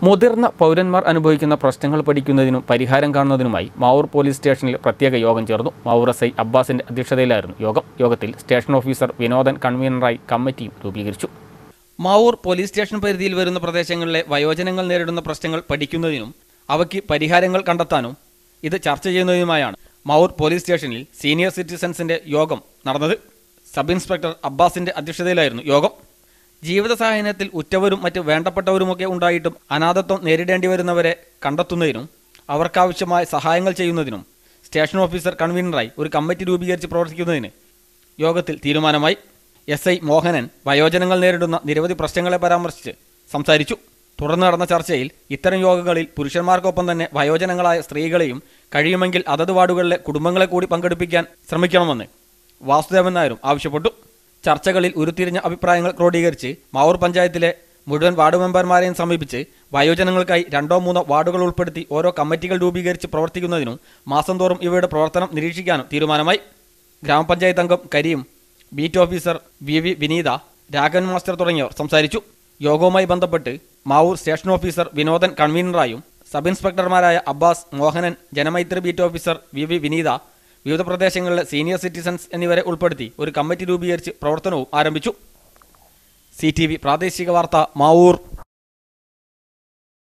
മുതിർന്ന പൗരന്മാർ അനുഭവിക്കുന്ന പ്രശ്നങ്ങൾ പഠിക്കുന്നതിനും പരിഹാരം കാണുന്നതിനുമായി മാവൂർ പോലീസ് സ്റ്റേഷനിൽ പ്രത്യേക യോഗം ചേർന്നു മാവൂർ എസ് ഐ അബ്ബാസിന്റെ അധ്യക്ഷതയിലായിരുന്നു യോഗം യോഗത്തിൽ സ്റ്റേഷൻ ഓഫീസർ വിനോദൻ കൺവീനറായി കമ്മിറ്റിയും രൂപീകരിച്ചു മാവൂർ പോലീസ് സ്റ്റേഷൻ പരിധിയിൽ വരുന്ന പ്രദേശങ്ങളിലെ വയോജനങ്ങൾ നേരിടുന്ന പ്രശ്നങ്ങൾ പഠിക്കുന്നതിനും അവയ്ക്ക് പരിഹാരങ്ങൾ കണ്ടെത്താനും ഇത് ചർച്ച ചെയ്യുന്നതിനുമായാണ് മാവൂർ പോലീസ് സ്റ്റേഷനിൽ സീനിയർ സിറ്റിസൺസിന്റെ യോഗം നടന്നത് സബ് ഇൻസ്പെക്ടർ അബ്ബാസിന്റെ അധ്യക്ഷതയിലായിരുന്നു യോഗം ജീവിത സാഹചര്യത്തിൽ ഉറ്റവരും മറ്റ് വേണ്ടപ്പെട്ടവരുമൊക്കെ ഉണ്ടായിട്ടും അനാഥത്വം നേരിടേണ്ടി വരുന്നവരെ കണ്ടെത്തുന്നതിനും അവർക്കാവശ്യമായ സഹായങ്ങൾ ചെയ്യുന്നതിനും സ്റ്റേഷൻ ഓഫീസർ കൺവീനറായി ഒരു കമ്മിറ്റി രൂപീകരിച്ച് പ്രവർത്തിക്കുന്നതിന് യോഗത്തിൽ തീരുമാനമായി എസ് ഐ മോഹനൻ വയോജനങ്ങൾ നേരിടുന്ന നിരവധി പ്രശ്നങ്ങളെ പരാമർശിച്ച് സംസാരിച്ചു തുടർന്ന് നടന്ന ചർച്ചയിൽ ഇത്തരം യോഗങ്ങളിൽ പുരുഷന്മാർക്കൊപ്പം തന്നെ വയോജനങ്ങളായ സ്ത്രീകളെയും കഴിയുമെങ്കിൽ അതത് വാർഡുകളിലെ കുടുംബങ്ങളെ കൂടി പങ്കെടുപ്പിക്കാൻ ശ്രമിക്കണമെന്ന് വാസുദേവൻ നായരും ആവശ്യപ്പെട്ടു ചർച്ചകളിൽ ഉരുത്തിരിഞ്ഞ അഭിപ്രായങ്ങൾ ക്രോഡീകരിച്ച് മാവൂർ പഞ്ചായത്തിലെ മുഴുവൻ വാർഡ് മെമ്പർമാരെയും സമീപിച്ച് വയോജനങ്ങൾക്കായി രണ്ടോ മൂന്നോ വാർഡുകൾ ഉൾപ്പെടുത്തി ഓരോ കമ്മിറ്റികൾ രൂപീകരിച്ച് പ്രവർത്തിക്കുന്നതിനും മാസം തോറും ഇവയുടെ പ്രവർത്തനം നിരീക്ഷിക്കാനും തീരുമാനമായി ഗ്രാമപഞ്ചായത്ത് അംഗം Kareem beat officer V V Vineetha Raghavan master തുടങ്ങിയവർ സംസാരിച്ചു യോഗവുമായി ബന്ധപ്പെട്ട് മാവൂർ സ്റ്റേഷൻ ഓഫീസർ വിനോദൻ കൺവീനറായും സബ് ഇൻസ്പെക്ടർമാരായ Abbas Mohanan Janamaithri beat officer V V Vineetha വിവിധ പ്രദേശങ്ങളിലെ സീനിയർ സിറ്റിസൺസ് എന്നിവരെ ഉൾപ്പെടുത്തി ഒരു കമ്മിറ്റി രൂപീകരിച്ച് പ്രവർത്തനവും ആരംഭിച്ചു സി പ്രാദേശിക വാർത്ത മാവൂർ